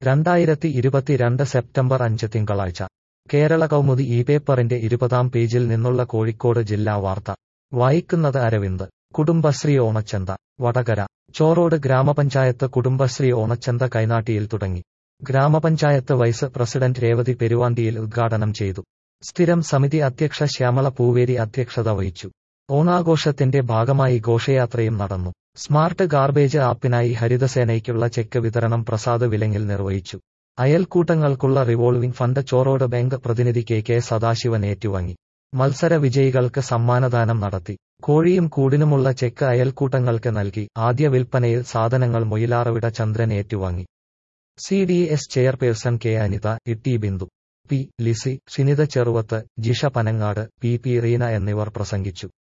രണ്ടായിരത്തി ഇരുപത്തിരണ്ട് സെപ്റ്റംബർ അഞ്ച് തിങ്കളാഴ്ച കേരള കൗമുദി ഈ പേപ്പറിന്റെ ഇരുപതാം പേജിൽ നിന്നുള്ള കോഴിക്കോട് ജില്ലാ വാർത്ത വായിക്കുന്നത് അരവിന്ദ് കുടുംബശ്രീ ഓണച്ചന്ത വടകര ചോറോട് ഗ്രാമപഞ്ചായത്ത് കുടുംബശ്രീ ഓണച്ചന്ത കൈനാട്ടിയിൽ തുടങ്ങി ഗ്രാമപഞ്ചായത്ത് വൈസ് പ്രസിഡന്റ് രേവതി പെരുവാണ്ടിയിൽ ഉദ്ഘാടനം ചെയ്തു സ്ഥിരം സമിതി അധ്യക്ഷ ശ്യാമള പൂവേരി അധ്യക്ഷത വഹിച്ചു ഓണാഘോഷത്തിന്റെ ഭാഗമായി ഘോഷയാത്രയും നടന്നു സ്മാർട്ട് ഗാർബേജ് ആപ്പിനായി ഹരിതസേനയ്ക്കുള്ള ചെക്ക് വിതരണം പ്രസാദ് വിലങ്ങിൽ നിർവഹിച്ചു അയൽക്കൂട്ടങ്ങൾക്കുള്ള റിവോൾവിംഗ് ഫണ്ട് ചോറോട് ബാങ്ക് പ്രതിനിധി കെ കെ സദാശിവൻ ഏറ്റുവാങ്ങി മത്സര വിജയികൾക്ക് സമ്മാനദാനം നടത്തി കോഴിയും കൂടിനുമുള്ള ചെക്ക് അയൽക്കൂട്ടങ്ങൾക്ക് നൽകി ആദ്യ വിൽപ്പനയിൽ സാധനങ്ങൾ മൊയിലാറവിട ചന്ദ്രൻ ഏറ്റുവാങ്ങി C D S chairperson K Anitha Itty Bindu P Lissy Shinitha Cheruvath Jisha Panangad P P Reena എന്നിവർ പ്രസംഗിച്ചു